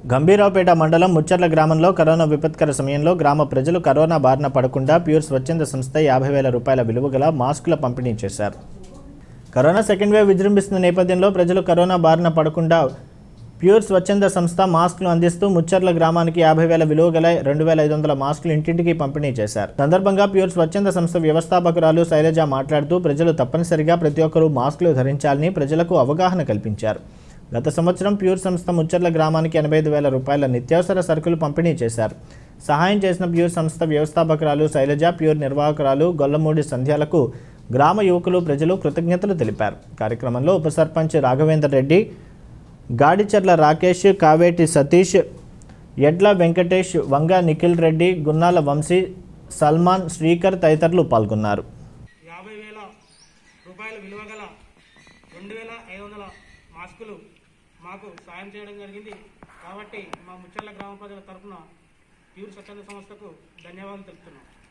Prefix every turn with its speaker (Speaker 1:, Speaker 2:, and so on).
Speaker 1: గంభీరావుపేట మండలం ముచ్చర్ల గ్రామంలో కరోనా విపత్కర సమయంలో గ్రామ ప్రజలు కరోనా బారిన పడకుండా ప్యూర్ స్వచ్ఛంద సంస్థ యాభై వేల రూపాయల విలువ గల మాస్కుల పంపిణీ చేశారు కరోనా సెకండ్ వేవ్ విజృంభిస్తున్న నేపథ్యంలో ప్రజలు కరోనా బారిన పడకుండా ప్యూర్ స్వచ్ఛంద సంస్థ మాస్కులు అందిస్తూ ముచ్చర్ల గ్రామానికి యాభై వేల విలువ గల రెండు వేల ఐదు వందల మాస్కులు ఇంటింటికి పంపిణీ చేశారు సందర్భంగా ప్యూర్ స్వచ్ఛంద సంస్థ వ్యవస్థాపకురాలు శైలజ మాట్లాడుతూ ప్రజలు తప్పనిసరిగా ప్రతి ఒక్కరూ మాస్కులు ధరించాలని ప్రజలకు అవగాహన కల్పించారు గత సంవత్సరం ప్యూర్ సంస్థ ముచ్చర్ల గ్రామానికి ఎనభై ఐదు వేల రూపాయల నిత్యావసర సరుకులు పంపిణీ చేశారు సహాయం చేసిన ప్యూర్ సంస్థ వ్యవస్థాపకురాలు శైలజ ప్యూర్ నిర్వాహకురాలు గొల్లమూడి సంధ్యాలకు గ్రామ యువకులు ప్రజలు కృతజ్ఞతలు తెలిపారు కార్యక్రమంలో ఉప సర్పంచ్ రాఘవేందర్ రెడ్డి గాడిచర్ల రాకేష్ కావేటి సతీష్ ఎడ్ల వెంకటేష్ వంగ నిఖిల్ రెడ్డి గున్నాల వంశీ సల్మాన్ శ్రీకర్ తదితరులు పాల్గొన్నారు
Speaker 2: యాభై వేల రూపాయల విలువ గల రెండు వేల ఐదు వందల మాస్కులు మాకు సాయం చేయడం జరిగింది కాబట్టి మా ముచ్చర్ల గ్రామ ప్రజల తరఫున ప్యూర్ స్వచ్ఛంద సంస్థకు ధన్యవాదాలు తెలుపుతున్నాం